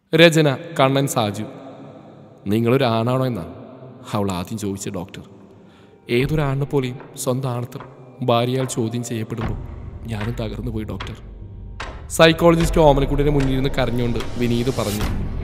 രചന കണ്ണൻ സാജു നിങ്ങളൊരു ആണാണോ എന്നാ അവൾ ആദ്യം ചോദിച്ച ഡോക്ടർ ഏതൊരാണിനെ പോലെയും സ്വന്തം ആണത്തം ഭാര്യയാൽ ചോദ്യം ചെയ്യപ്പെടുമ്പോൾ ഞാനും തകർന്നു പോയി ഡോക്ടർ സൈക്കോളജിസ്റ്റ് ഓമനക്കുട്ടിയുടെ മുന്നിൽ നിന്ന് കരഞ്ഞുകൊണ്ട് വിനീത് പറഞ്ഞു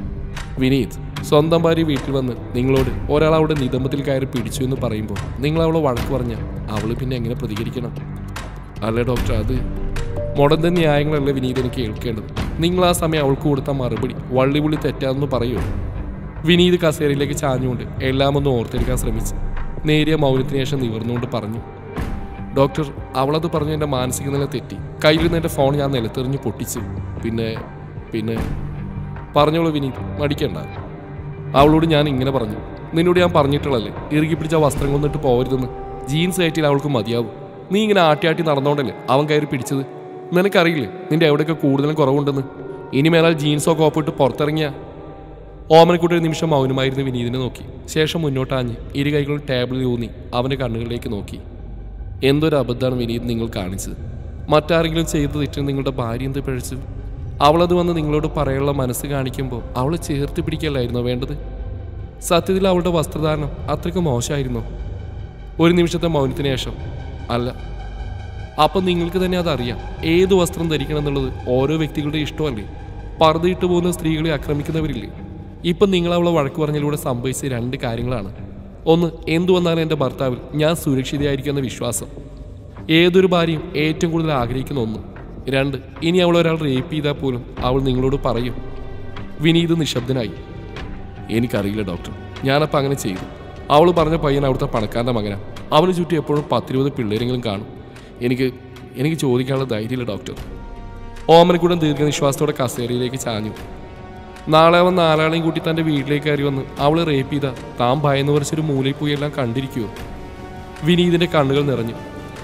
വിനീത് സ്വന്തം ഭാര്യ വീട്ടിൽ വന്ന് നിങ്ങളോട് ഒരാൾ അവളുടെ നിതമ്പത്തിൽ കയറി പിടിച്ചു എന്ന് പറയുമ്പോൾ നിങ്ങൾ അവളെ വഴക്ക് പറഞ്ഞാൽ അവൾ പിന്നെ എങ്ങനെ പ്രതികരിക്കണം അല്ലേ ഡോക്ടർ അത് മുടന്ത ന്യായങ്ങളല്ല വിനീത് എനിക്ക് കേൾക്കേണ്ടത് നിങ്ങൾ ആ സമയം അവൾക്ക് കൊടുത്ത മറുപടി വള്ളിപുള്ളി തെറ്റാതെന്ന് പറയൂ വിനീത് കസേരയിലേക്ക് ചാഞ്ഞുകൊണ്ട് എല്ലാം ഒന്ന് ഓർത്തെടുക്കാൻ ശ്രമിച്ചു നേരിയ മൗനത്തിന് ശേഷം നിവർന്നുകൊണ്ട് പറഞ്ഞു ഡോക്ടർ അവളത് പറഞ്ഞു എൻ്റെ മാനസിക നില തെറ്റി കയ്യിൽ നിന്ന് എൻ്റെ ഫോൺ ഞാൻ നിലത്തെറിഞ്ഞ് പൊട്ടിച്ചു പിന്നെ പിന്നെ പറഞ്ഞോളൂ വിനീത് മടിക്കണ്ട അവളോട് ഞാൻ ഇങ്ങനെ പറഞ്ഞു നിന്നോട് ഞാൻ പറഞ്ഞിട്ടുള്ളല്ലേ ഇറുകി പിടിച്ച വസ്ത്രം കൊന്നിട്ട് പോകരുതെന്ന് ജീൻസ് കയറ്റിയിൽ അവൾക്ക് മതിയാവും നീ ഇങ്ങനെ ആട്ടി നടന്നോണ്ടല്ലേ അവൻ കയറി പിടിച്ചത് നിനക്കറിയില്ലേ നിന്റെ എവിടെയൊക്കെ കൂടുതലും കുറവുണ്ടെന്ന് ഇനി മേലാൽ ജീൻസോ കോപ്പോ ഇട്ട് പുറത്തിറങ്ങിയ ഓമനക്കുട്ടി ഒരു നിമിഷം മൗനമായിരുന്നു വിനീതിനെ നോക്കി ശേഷം മുന്നോട്ടാഞ്ഞ് ഇരു കൈകളും ടേബിളിൽ ഊന്നി അവന്റെ കണ്ണുകളിലേക്ക് നോക്കി എന്തൊരു അബദ്ധമാണ് വിനീത് നിങ്ങൾ കാണിച്ചത് മറ്റാരെങ്കിലും ചെയ്ത തെറ്റിന് നിങ്ങളുടെ ഭാര്യ എന്ത് പിഴച്ചു അവളത് വന്ന് നിങ്ങളോട് പറയാനുള്ള മനസ്സ് കാണിക്കുമ്പോൾ അവളെ ചേർത്ത് പിടിക്കല്ലായിരുന്നോ വേണ്ടത് സത്യത്തിൽ അവളുടെ വസ്ത്രധാരണം അത്രയ്ക്ക് മോശമായിരുന്നോ ഒരു നിമിഷത്തെ മൗനത്തിന് ശേഷം അല്ല അപ്പം നിങ്ങൾക്ക് തന്നെ അതറിയാം ഏത് വസ്ത്രം ധരിക്കണം എന്നുള്ളത് ഓരോ വ്യക്തികളുടെ ഇഷ്ടമല്ലേ പർദ്ദയിട്ട് പോകുന്ന സ്ത്രീകളെ ആക്രമിക്കുന്നവരില്ലേ ഇപ്പം നിങ്ങൾ അവളെ വഴക്ക് പറഞ്ഞതിലൂടെ സംഭവിച്ച രണ്ട് കാര്യങ്ങളാണ് ഒന്ന് എന്തു വന്നാലും എൻ്റെ ഭർത്താവിൽ ഞാൻ സുരക്ഷിതയായിരിക്കുമെന്ന വിശ്വാസം ഏതൊരു ഭാര്യയും ഏറ്റവും കൂടുതൽ ആഗ്രഹിക്കുന്ന ഒന്ന് രണ്ട് ഇനി അവൾ ഒരാൾ റേപ്പ് ചെയ്താൽ പോലും അവൾ നിങ്ങളോട് പറയും വിനീത് നിശബ്ദനായി എനിക്കറിയില്ല ഡോക്ടർ ഞാനപ്പോൾ അങ്ങനെ ചെയ്തു അവൾ പറഞ്ഞ പയ്യൻ അവിടുത്തെ പണക്കാരൻ്റെ മകനാണ് അവന് ചുറ്റും എപ്പോഴും പത്തിരുപത് പിള്ളേരെങ്കിലും കാണും എനിക്ക് എനിക്ക് ചോദിക്കാനുള്ള ധൈര്യമില്ല ഡോക്ടർ ഓമനക്കൂടം ദീർഘനിശ്വാസത്തോടെ കസേരയിലേക്ക് ചാഞ്ഞു നാളെ അവൻ നാലാളെയും കൂട്ടി തൻ്റെ വീട്ടിലേക്ക് കയറി വന്ന് അവൾ റേപ്പ് ചെയ്ത താൻ ഭയന്ന് പറിച്ചൊരു മൂലയിൽ പോയി എല്ലാം കണ്ടിരിക്കുമോ വിനീതിൻ്റെ കണ്ണുകൾ നിറഞ്ഞു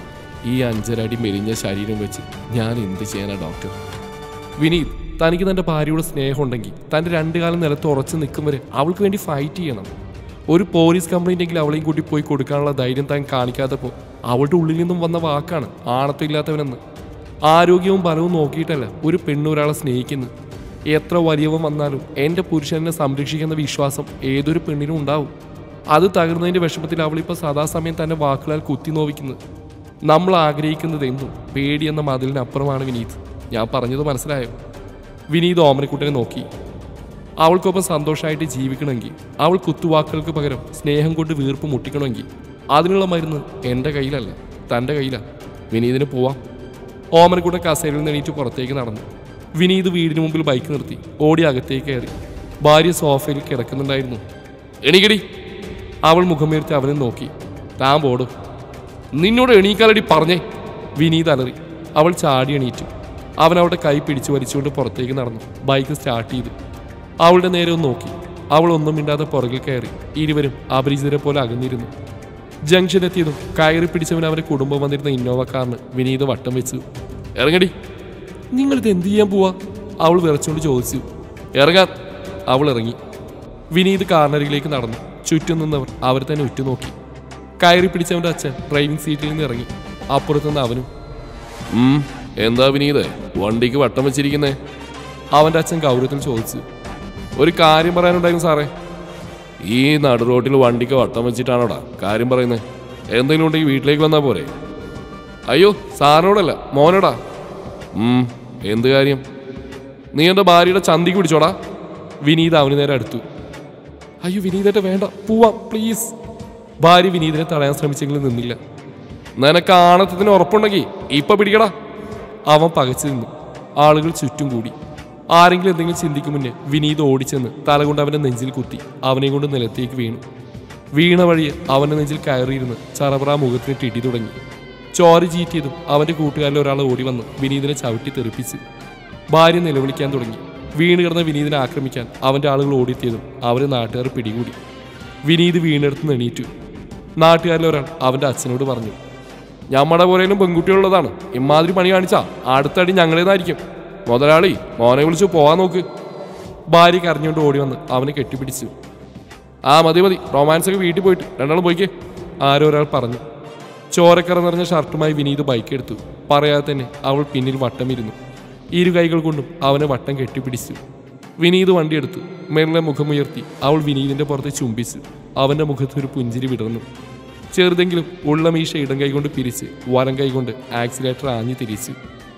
ഈ അഞ്ചരടി മെലിഞ്ഞ ശരീരം വെച്ച് ഞാൻ എന്ത് ചെയ്യാനാ ഡോക്ടർ വിനീത് തനിക്ക് തൻ്റെ ഭാര്യയോട് സ്നേഹമുണ്ടെങ്കിൽ തൻ്റെ രണ്ടു കാലം നിലത്ത് ഉറച്ചു നിൽക്കും വരെ അവൾക്ക് വേണ്ടി ഫൈറ്റ് ചെയ്യണം ഒരു പോലീസ് കംപ്ലൈൻ്റ് എങ്കിലും അവളെയും കൂട്ടി പോയി കൊടുക്കാനുള്ള ധൈര്യം താൻ കാണിക്കാത്തപ്പോൾ അവളുടെ ഉള്ളിൽ നിന്നും വന്ന വാക്കാണ് ആണത്തില്ലാത്തവനെന്ന് ആരോഗ്യവും ബലവും നോക്കിയിട്ടല്ല ഒരു പെണ്ണ് ഒരാളെ സ്നേഹിക്കുന്നു എത്ര വലിയവൻ വന്നാലും എൻ്റെ പുരുഷനെ സംരക്ഷിക്കുന്ന വിശ്വാസം ഏതൊരു പെണ്ണിനും ഉണ്ടാവും അത് തകർന്നതിൻ്റെ വിഷമത്തിൽ അവളിപ്പോൾ സദാസമയം തന്നെ വാക്കുകളാൽ കുത്തി നോവിക്കുന്നത് നമ്മൾ ആഗ്രഹിക്കുന്നത് എന്തും പേടി എന്ന മതിലിനപ്പുറമാണ് വിനീത് ഞാൻ പറഞ്ഞത് മനസ്സിലായോ വിനീത് ഓമനക്കുട്ടനെ നോക്കി അവൾക്കൊപ്പം സന്തോഷമായിട്ട് ജീവിക്കണമെങ്കിൽ അവൾ കുത്തുവാക്കുകൾക്ക് പകരം സ്നേഹം കൊണ്ട് വീർപ്പ് മുട്ടിക്കണമെങ്കിൽ അതിനുള്ള മരുന്ന് എൻ്റെ കയ്യിലല്ല തൻ്റെ കയ്യിലാണ് വിനീതിന് പോവാം ഓമനക്കുട്ടൻ കസേരയിൽ നിന്ന് എണീറ്റ് പുറത്തേക്ക് നടന്നു വിനീത് വീടിന് മുമ്പിൽ ബൈക്ക് നിർത്തി ഓടി അകത്തേക്ക് കയറി ഭാര്യ സോഫയിൽ കിടക്കുന്നുണ്ടായിരുന്നു എണീക്കടി അവൾ മുഖമുയർത്തി അവനെ നോക്കി താൻ പോടും നിന്നോട് എണീക്കാലടി പറഞ്ഞേ വിനീത് അലറി അവൾ ചാടി എണീറ്റു അവൻ അവളുടെ കൈ പിടിച്ചു വലിച്ചുകൊണ്ട് പുറത്തേക്ക് നടന്നു ബൈക്ക് സ്റ്റാർട്ട് ചെയ്തു അവളുടെ നേരെ ഒന്ന് നോക്കി അവൾ ഒന്നും മിണ്ടാതെ പുറകിൽ കയറി ഇരുവരും അപരിചിതരെ പോലെ അകന്നിരുന്നു ജംഗ്ഷൻ എത്തിയതും കയറി പിടിച്ചവൻ അവന്റെ കുടുംബം വന്നിരുന്ന ഇന്നോവ കാറിന് വിനീത് വട്ടം വെച്ചു ഇറങ്ങടി നിങ്ങളിത് എന്ത് ചെയ്യാൻ പോവാ അവൾ വിറച്ചുകൊണ്ട് ചോദിച്ചു ഇറങ്ങാൻ അവൾ ഇറങ്ങി വിനീത് കാറിനരികിലേക്ക് നടന്നു ചുറ്റും നിന്നവർ അവർ തന്നെ ഉറ്റുനോക്കി കയറി പിടിച്ചവന്റെ അച്ഛൻ ഡ്രൈവിംഗ് സീറ്റിൽ നിന്ന് ഇറങ്ങി അപ്പുറത്തുനിന്ന് അവനും ഉം, എന്താ വിനീത് വണ്ടിക്ക് വട്ടം വെച്ചിരിക്കുന്നേ അവന്റെ അച്ഛൻ ഗൗരവത്തിൽ ചോദിച്ചു ഒരു കാര്യം പറയാനുണ്ടായിരുന്നു സാറേ ഈ നടു റോട്ടിൽ വണ്ടിക്ക് വട്ടം വെച്ചിട്ടാണോടാ കാര്യം പറയുന്നത് എന്തെങ്കിലും ഉണ്ടെങ്കിൽ വീട്ടിലേക്ക് വന്നാൽ പോരെ അയ്യോ സാറിനോടല്ല മോനോടാ ഉം, എന്ത് കാര്യം നീ എൻ്റെ ഭാര്യയുടെ ചന്തിക്ക് പിടിച്ചോടാ വിനീത് അവന് നേരെ അടുത്തു അയ്യോ വിനീതേട്ട വേണ്ട പോവാം പ്ലീസ് ഭാര്യ വിനീതിനെ തടയാൻ ശ്രമിച്ചെങ്കിലും നിന്നില്ല നിനക്ക് ആണത്തത്തിന് ഉറപ്പുണ്ടെങ്കിൽ ഇപ്പൊ പിടിക്കടാ അവൻ പകച്ചു നിന്നു ആളുകൾ ചുറ്റും കൂടി ആരെങ്കിലും എന്തെങ്കിലും ചിന്തിക്കും മുന്നേ വിനീത് ഓടിച്ചെന്ന് തലകൊണ്ട് അവന്റെ നെഞ്ചിൽ കുത്തി അവനെ കൊണ്ട് നിലത്തേക്ക് വീണു വീണ വഴിയെ അവന്റെ നെഞ്ചിൽ കയറിയിരുന്ന് ചറപറ മുഖത്തിന് ടിടി തുടങ്ങി ചോര ചീറ്റിയതും അവന്റെ കൂട്ടുകാരിൽ ഒരാൾ ഓടി വന്ന് വിനീതിനെ ചവിട്ടി തെറിപ്പിച്ച് ഭാര്യ നിലവിളിക്കാൻ തുടങ്ങി വീണ് കിടന്ന വിനീതിനെ ആക്രമിക്കാൻ അവന്റെ ആളുകൾ ഓടിയെത്തിയതും അവരെ നാട്ടുകാർ പിടികൂടി വിനീത് വീണെടുത്ത് എണീറ്റു നാട്ടുകാരിൽ ഒരാൾ അവന്റെ അച്ഛനോട് പറഞ്ഞു ഞമ്മടെ പോരേലും പെൺകുട്ടികളുള്ളതാണ് ഇമാതിരി പണി കാണിച്ചാ അടുത്തടി ഞങ്ങളേതായിരിക്കും മുതലാളി മോനെ വിളിച്ചു പോവാൻ നോക്ക് ഭാര്യ കരഞ്ഞുകൊണ്ട് ഓടി വന്ന് അവനെ കെട്ടിപ്പിടിച്ചു ആ മതി മതി റൊമാൻസ് ഒക്കെ വീട്ടിൽ പോയിട്ട് രണ്ടാളും പോയിക്കേ ആരോ ഒരാൾ പറഞ്ഞു ചോരക്കറ നിറഞ്ഞ ഷർട്ടുമായി വിനീത് ബൈക്ക് എടുത്തു പറയാതെ തന്നെ അവൾ പിന്നിൽ വട്ടമിരുന്നു ഇരു കൈകൾ കൊണ്ടും അവനെ വട്ടം കെട്ടിപ്പിടിച്ചു വിനീത് വണ്ടിയെടുത്തു മെല്ലെ മുഖമുയർത്തി അവൾ വിനീതിന്റെ പുറത്ത് ചുംബിച്ചു അവന്റെ മുഖത്ത് ഒരു പുഞ്ചിരി വിടർന്നു ചെറുതെങ്കിലും ഉള്ള മീശ ഇടം കൈകൊണ്ട് പിരിച്ച് വലം കൈകൊണ്ട് ആക്സിലേറ്റർ ആഞ്ഞു തിരിച്ചു